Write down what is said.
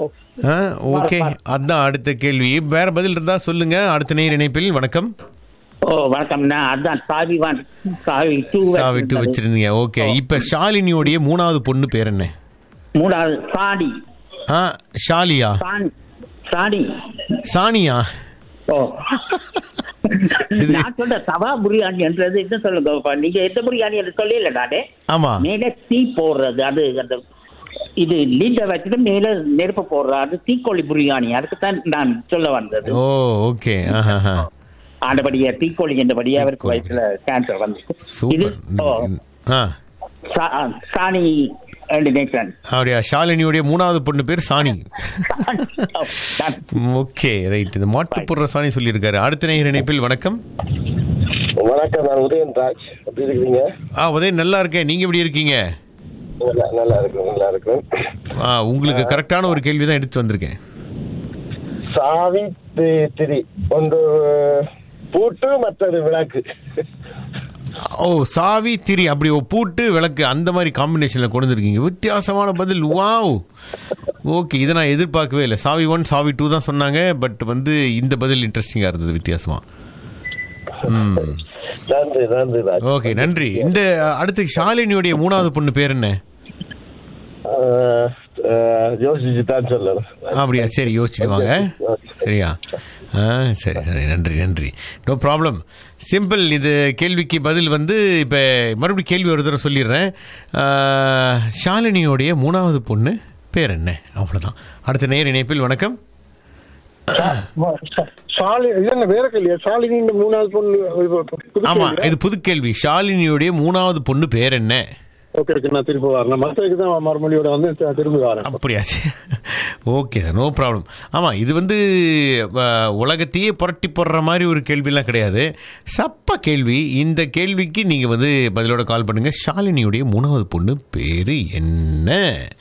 ஆ okay அதான் அடுத்த கேள்வி வேற பதில் இருந்தா சொல்லுங்க அடுத்த நேர் இணைப்பில் வணக்கம் ஓ வணக்கம் நான் அதான் சாவி ஒன் சாவி டூ சாவிட்டு வச்சிருந்தீங்க ஓகே இப்ப ஷாலினியோடைய மூணாவது பொண்ணு பேர் என்ன மூணாவது சாடி ஆ ஷாலியா சாணி சாணி சானியா ஓ நான் சொல்ற தவா பிரியாணி என்றது என்ன சொல்லுங்க இப்ப நீங்க எந்த பிரியாணி என்று சொல்லல நானே ஆமா மேல தீ போடுறது அது அந்த இது லீண்ட வச்சுட்டு மேல நெருப்பு போடுறது அது தீக்கோழி பிரியாணி அதுக்கு தான் நான் சொல்ல வந்தது ஓ ஓகே ஆஹா ஆண்டபடியா தீக்கோழி என்றபடியே அவருக்கு வயசுல கேன்சர் வந்து இது ஓ, சூப்பர் ஆ சா- சாணி என்று நினைக்கிறேன் அப்படியா ஷாலினியோடைய மூணாவது பொண்ணு பேர் சாணி ஓகே ரைட் இந்த மாட்டு போடுற சாணி சொல்லியிருக்காரு அடுத்த நேயர் இணைப்பில் வணக்கம் வணக்கம் நான் உதயன் ராஜ் எப்படி இருக்கீங்க ஆ உதயன் நல்லா இருக்கேன் நீங்க எப்படி இருக்கீங்க நல்லா நல்லா இருக்கும் நல்லா இருக்கும் ஆ உங்களுக்கு கரெக்டான ஒரு கேள்வி தான் எடுத்து வந்திருக்கேன் சாவித்திரி ಒಂದು பூட்டு மற்றது விளக்கு ஓ சாவி திரி அப்படி ஓ பூட்டு விளக்கு அந்த மாதிரி காம்பினேஷன்ல கொண்டு வந்திருக்கீங்க வித்தியாசமான பதில் வாவ் ஓகே இதை நான் எதிர்பார்க்கவே இல்லை சாவி ஒன் சாவி டூ தான் சொன்னாங்க பட் வந்து இந்த பதில் இன்ட்ரெஸ்டிங்கா இருந்தது வித்தியாசமா ம் நன்றி நன்றி ராஜ் ஓகே நன்றி இந்த அஹ், அடுத்து ஷாலினியுடைய மூணாவது பொண்ணு பேர் என்ன அஹ், அஹ், யோசிச்சு தான் சொல்லணும் அப்படியா சரி யோசிச்சுட்டு வாங்க சரியா ஆ சரி சரி நன்றி நன்றி நோ ப்ராப்ளம் சிம்பிள் இது கேள்விக்கு பதில் வந்து இப்போ மறுபடியும் கேள்வி ஒரு தடவை சொல்லிடுறேன் ஆ, ஷாலினியோடைய மூணாவது பொண்ணு பேர் என்ன அவ்வளோதான் அடுத்த நேர் இணைப்பில் வணக்கம் சாலி இது என்ன வேற கேள்வியா சாலினி இந்த மூணாவது பொண்ணு புது ஆமா கேள்வியா? இது புது கேள்வி ஷாலினியோடைய மூணாவது பொண்ணு பேர் என்ன ஓகே ஓகே நான் திருப்பி வரேன் மற்றதுக்கு தான் மறுமொழியோட வந்து தி- திரும்பி வரேன் அப்படியாச்சு ஓகே சார் நோ ப்ராப்ளம் ஆமாம் இது வந்து அஹ், உலகத்தையே புரட்டி போடுற மாதிரி ஒரு கேள்விலாம் கிடையாது சப்ப கேள்வி இந்த கேள்விக்கு நீங்கள் வந்து பதிலோட கால் பண்ணுங்கள் ஷாலினியுடைய மூணாவது பொண்ணு பேர் என்ன